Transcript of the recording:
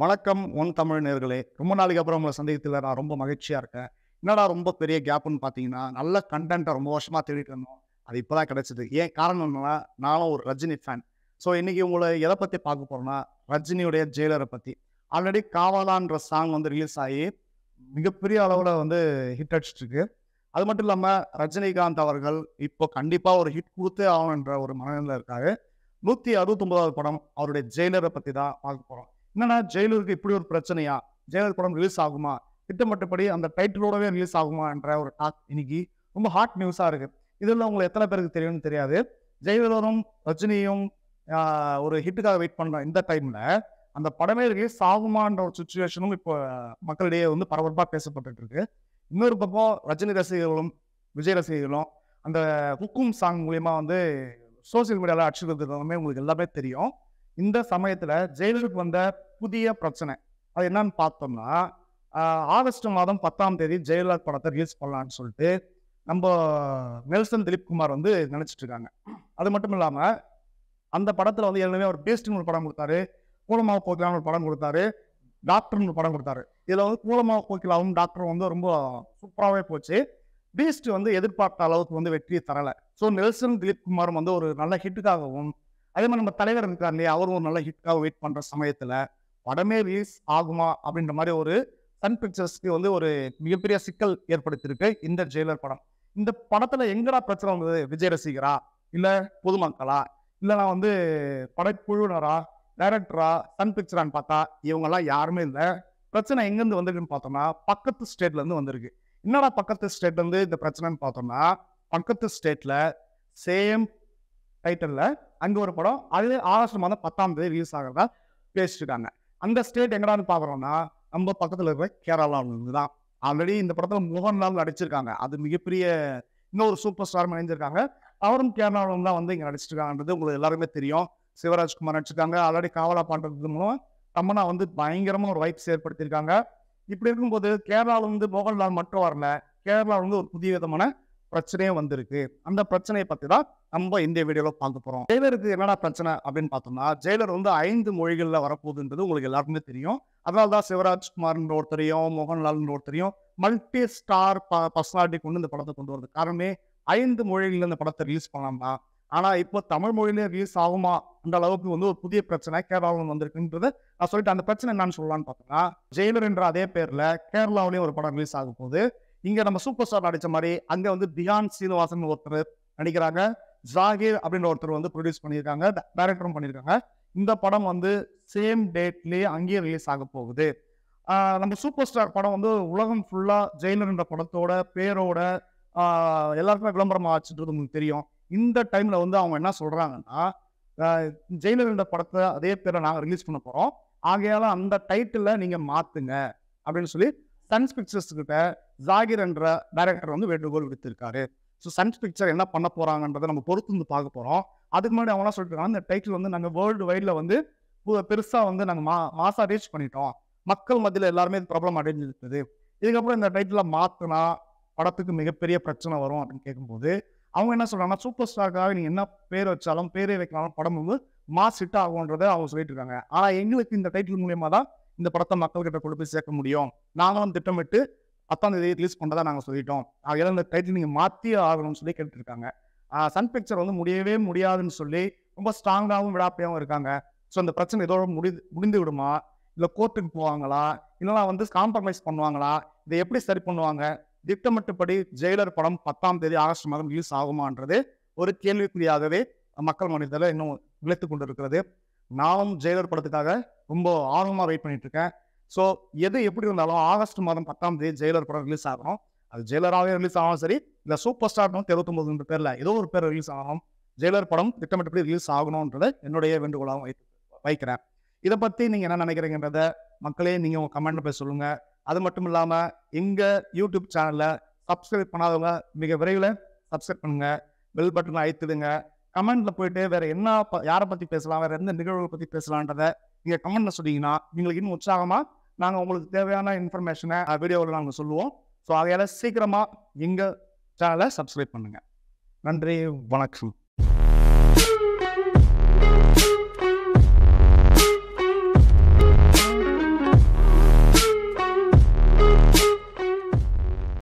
வணக்கம் ஒன் தமிழ் நேர்களே ரொம்ப நாளைக்கு அப்புறம் உங்களை சந்திக்கத்தில் நான் ரொம்ப மகிழ்ச்சியாக இருக்கேன் என்னடா ரொம்ப பெரிய கேப்னு பார்த்தீங்கன்னா நல்ல கண்டென்ட்டை ரொம்ப வருஷமாக தேடிட்டு இருந்தோம் அது இப்போ தான் கிடச்சிது ஏன் காரணம் என்னன்னா நானும் ஒரு ரஜினி ஃபேன் ஸோ இன்றைக்கி உங்களை எதை பற்றி பார்க்க போகிறோன்னா ரஜினியுடைய ஜெயிலரை பற்றி ஆல்ரெடி காவலான்ற சாங் வந்து ரிலீஸ் ஆகி மிகப்பெரிய அளவில் வந்து ஹிட் அடிச்சிட்ருக்கு அது மட்டும் இல்லாமல் ரஜினிகாந்த் அவர்கள் இப்போ கண்டிப்பாக ஒரு ஹிட் கொடுத்தே ஆகணுன்ற ஒரு மனநிலையில் இருக்காரு நூற்றி அறுபத்தொம்பதாவது படம் அவருடைய ஜெயிலரை பற்றி தான் பார்க்க போகிறோம் என்னன்னா ஜெயிலருக்கு இப்படி ஒரு பிரச்சனையா ஜெயிலர் படம் ரிலீஸ் ஆகுமா திட்டமிட்டபடி அந்த டைட்டிலோடவே ரிலீஸ் ஆகுமா என்ற ஒரு டாக் இன்னைக்கு ரொம்ப ஹாட் நியூஸாக இருக்கு இதில் உங்களுக்கு எத்தனை பேருக்கு தெரியும்னு தெரியாது ஜெயிலரும் ரஜினியும் ஆஹ், ஒரு ஹிட்டுக்காக வெயிட் பண்ற இந்த டைம்ல அந்த படமே ரிலீஸ் ஆகுமான்ற ஒரு சுச்சுவேஷனும் இப்போ மக்களிடையே வந்து பரபரப்பாக பேசப்பட்டுட்டு இருக்கு இன்னொரு பக்கம் ரஜினி ரசிகர்களும் விஜய் ரசிகர்களும் அந்த ஹுக்கும் சாங் மூலியமா வந்து சோசியல் மீடியாவில் அடிச்சுக்கிறது எல்லாமே உங்களுக்கு எல்லாமே தெரியும் இந்த சமயத்துல ஜெயிலருக்கு வந்த புதிய பிரச்சனை அது என்னன்னு பார்த்தோம்னா ஆஹ், ஆகஸ்ட் மாதம் பத்தாம் தேதி ஜெயலலிதா படத்தை ரிலீஸ் பண்ணலாம்னு சொல்லிட்டு நம்ம நெல்சன் திலீப் குமார் வந்து நினைச்சிட்டு இருக்காங்க அது மட்டும் இல்லாம அந்த படத்துல வந்து ஏற்கனவே ஒரு பேஸ்ட்னு ஒரு படம் கொடுத்தாரு கூலமாவு கோக்கிலான்னு ஒரு படம் கொடுத்தாரு டாக்டர்னு ஒரு படம் கொடுத்தாரு இதுல வந்து கூலமாவு கோக்கிலாவும் டாக்டரும் வந்து ரொம்ப சூப்பராகவே போச்சு பீஸ்ட் வந்து எதிர்பார்த்த அளவுக்கு வந்து வெற்றியை தரல ஸோ நெல்சன் திலீப் குமாரும் வந்து ஒரு நல்ல ஹிட்டுக்காகவும் அதே மாதிரி நம்ம தலைவர் இருக்கார் இல்லையா அவரும் ஒரு நல்ல ஹிட்காக வெயிட் பண்ற சமயத்துல படமே ரிலீஸ் ஆகுமா அப்படின்ற மாதிரி ஒரு சன் பிக்சர்ஸ்க்கு வந்து ஒரு மிகப்பெரிய சிக்கல் ஏற்படுத்தியிருக்கு இந்த ஜெயிலர் படம் இந்த படத்துல எங்கடா பிரச்சனை வந்தது விஜய் ரசிகரா இல்ல பொதுமக்களா இல்ல நான் வந்து படக்குழுவினரா டைரக்டரா சன் பிக்சரான்னு பார்த்தா இவங்கெல்லாம் யாருமே இல்லை பிரச்சனை எங்கேருந்து வந்திருக்குன்னு பார்த்தோம்னா பக்கத்து ஸ்டேட்ல இருந்து வந்திருக்கு என்னடா பக்கத்து ஸ்டேட்ல இருந்து இந்த பிரச்சனைன்னு பார்த்தோம்னா பக்கத்து ஸ்டேட்ல சேம் டைட்டில்ல அங்க ஒரு படம் அது ஆகஸ்ட் மாதம் பத்தாம் தேதி ரிலீஸ் ஆகிறதா பேசிட்டு இருக்காங்க அந்த ஸ்டேட் எங்கடான்னு பாக்குறோம்னா நம்ம பக்கத்துல இருக்கிற கேரளாவில் இருந்து தான் ஆல்ரெடி இந்த படத்துல மோகன்லால் நடிச்சிருக்காங்க அது மிகப்பெரிய இன்னொரு சூப்பர் ஸ்டார் இணைஞ்சிருக்காங்க அவரும் கேரளாவில் தான் வந்து இங்க நடிச்சிட்டு இருக்காங்கன்றது உங்களுக்கு எல்லாருமே தெரியும் சிவராஜ்குமார் நடிச்சிருக்காங்க ஆல்ரெடி காவலா பண்றது மூலம் தமன்னா வந்து பயங்கரமா ஒரு வைப்ஸ் ஏற்படுத்தியிருக்காங்க இப்படி இருக்கும்போது கேரளாவில் வந்து மோகன்லால் மட்டும் வரல கேரளாவில் வந்து ஒரு புதிய விதமான பிரச்சனையும் வந்திருக்கு அந்த பிரச்சனையை பத்தி தான் நம்ம இந்த வீடியோல பார்க்க போறோம் ஜெயிலருக்கு என்னடா பிரச்சனை அப்படின்னு பார்த்தோம்னா ஜெயிலர் வந்து ஐந்து மொழிகள்ல வரப்போகுதுன்றது உங்களுக்கு எல்லாருக்குமே தெரியும் அதனால தான் சிவராஜ்குமார்ன்ற ஒருத்தரையும் மோகன்லால்ன்ற ஒருத்தரையும் மல்டி ஸ்டார் பர்சனாலிட்டி கொண்டு இந்த படத்தை கொண்டு வரது காரணமே ஐந்து மொழிகள்ல இந்த படத்தை ரிலீஸ் பண்ணலாம்னா ஆனா இப்போ தமிழ் மொழியிலே ரிலீஸ் ஆகுமா அந்த அளவுக்கு வந்து ஒரு புதிய பிரச்சனை கேரளாவில் வந்திருக்குன்றது நான் சொல்லிட்டு அந்த பிரச்சனை என்னன்னு சொல்லலாம்னு பார்த்தோம்னா ஜெயிலர் என்ற அதே பேர்ல கேரளாவிலேயும் ஒரு படம் ரிலீஸ் ஆக போகுது இங்க நம்ம சூப்பர் ஸ்டார் நடிச்ச மாதிரி அங்க வந்து தியான் சீனிவாசன் ஒருத்தர் நடிக்கிறாங்க ஜாகிர் அப்படின்ற ஒருத்தர் வந்து ப்ரொடியூஸ் பண்ணியிருக்காங்க டைரக்டரும் பண்ணியிருக்காங்க இந்த படம் வந்து சேம் டேட்லயே அங்கேயே ரிலீஸ் ஆக போகுது ஆஹ் நம்ம சூப்பர் ஸ்டார் படம் வந்து உலகம் ஃபுல்லா ஜெயிலர் என்ற படத்தோட பேரோட ஆஹ் எல்லாருக்குமே விளம்பரம் ஆச்சுன்றது உங்களுக்கு தெரியும் இந்த டைம்ல வந்து அவங்க என்ன சொல்றாங்கன்னா ஆஹ் ஜெயிலர் என்ற படத்தை அதே பேரை நாங்க ரிலீஸ் பண்ண போறோம் ஆகையால அந்த டைட்டில நீங்க மாத்துங்க அப்படின்னு சொல்லி சன்ஸ் பிக்சர்ஸ் கிட்ட ஜாகிர் என்ற டைரக்டர் வந்து வேண்டுகோள் விடுத்திருக்காரு ஸோ சன்ஸ் பிக்சர் என்ன பண்ண போறாங்கன்றதை நம்ம பொறுத்து வந்து பார்க்க போறோம் அதுக்கு முன்னாடி அவங்க சொல்லிட்டு இருக்காங்க இந்த டைட்டில் வந்து நாங்கள் வேர்ல்டு வைட்ல வந்து பு- பெருசா வந்து நாங்கள் மா மாசா ரீச் பண்ணிட்டோம் மக்கள் மத்தியில் எல்லாருமே இது ப்ராப்ளம் அடைஞ்சிருக்குது இதுக்கப்புறம் இந்த டைட்டில மாத்தினா படத்துக்கு மிகப்பெரிய பிரச்சனை வரும் அப்படின்னு கேட்கும்போது அவங்க என்ன சொல்றாங்கன்னா சூப்பர் ஸ்டாருக்காக நீங்க என்ன பேர் வச்சாலும் பேரே வைக்கலாம் படம் வந்து மாஸ் ஹிட் ஆகுன்றதை அவங்க சொல்லிட்டு இருக்காங்க ஆனா எங்களுக்கு இந்த டைட்டில் மூலியமா தான் இந்த படத்தை மக்கள்கிட்ட கொண்டு போய் சேர்க்க முடியும் நாங்களும் திட்டமிட்டு பத்தாம் தேதி ரிலீஸ் பண்ணதா நாங்க சொல்லிட்டோம் ஆகையால இந்த டைட்டில் நீங்க மாத்தியே ஆகணும்னு சொல்லி கேட்டுட்டு இருக்காங்க ஆஹ் சன் பிக்சர் வந்து முடியவே முடியாதுன்னு சொல்லி ரொம்ப ஸ்ட்ராங்காகவும் விடாப்பையாகவும் இருக்காங்க ஸோ இந்த பிரச்சனை இதோட முடி முடிந்து விடுமா இல்லை கோர்ட்டுக்கு போவாங்களா இல்லைனா வந்து காம்ப்ரமைஸ் பண்ணுவாங்களா இதை எப்படி சரி பண்ணுவாங்க திட்டமிட்டபடி ஜெயிலர் படம் பத்தாம் தேதி ஆகஸ்ட் மாதம் ரிலீஸ் ஆகுமான்றது ஒரு கேள்விக்குறியாகவே மக்கள் மனிதத்தில் இன்னும் நிலைத்து கொண்டு இருக்கிறது நானும் ஜெயிலர் படத்துக்காக ரொம்ப ஆர்வமாக வெயிட் பண்ணிட்டு இருக்கேன் ஸோ எது எப்படி இருந்தாலும் ஆகஸ்ட் மாதம் பத்தாம் தேதி ஜெயிலர் படம் ரிலீஸ் ஆகும் அது ஜெயிலராகவே ரிலீஸ் ஆகும் சரி இல்லை சூப்பர் ஸ்டார் நூற்றி இருபத்தொம்பது பேரில் ஏதோ ஒரு பேர் ரிலீஸ் ஆகும் ஜெயிலர் படம் திட்டமிட்டபடி ரிலீஸ் ஆகணுன்றதை என்னுடைய வேண்டுகோளாகவும் வை வைக்கிறேன் இதை பற்றி நீங்கள் என்ன நினைக்கிறீங்கன்றத மக்களே நீங்கள் உங்கள் கமெண்ட்ல போய் சொல்லுங்க அது மட்டும் இல்லாமல் எங்கள் யூடியூப் சேனலில் சப்ஸ்கிரைப் பண்ணாதவங்க மிக விரைவில் சப்ஸ்கிரைப் பண்ணுங்க பெல் பட்டனை அழுத்திடுங்க கமெண்ட்ல போயிட்டு வேற என்ன ப- யாரை பத்தி பேசலாம் வேற எந்த நிகழ்வுகளை பத்தி பேசலான்றத நீங்க கமெண்ட்ல சொன்னீங்கன்னா எங்களுக்கு இன்னும் உற்சாகமா நாங்க உங்களுக்கு தேவையான இன்ஃபர்மேஷனை வீடியோவில் நாங்கள் சொல்லுவோம் ஸோ அதையால சீக்கிரமா எங்க சேனலை சப்ஸ்கிரைப் பண்ணுங்க நன்றி வணக்கம்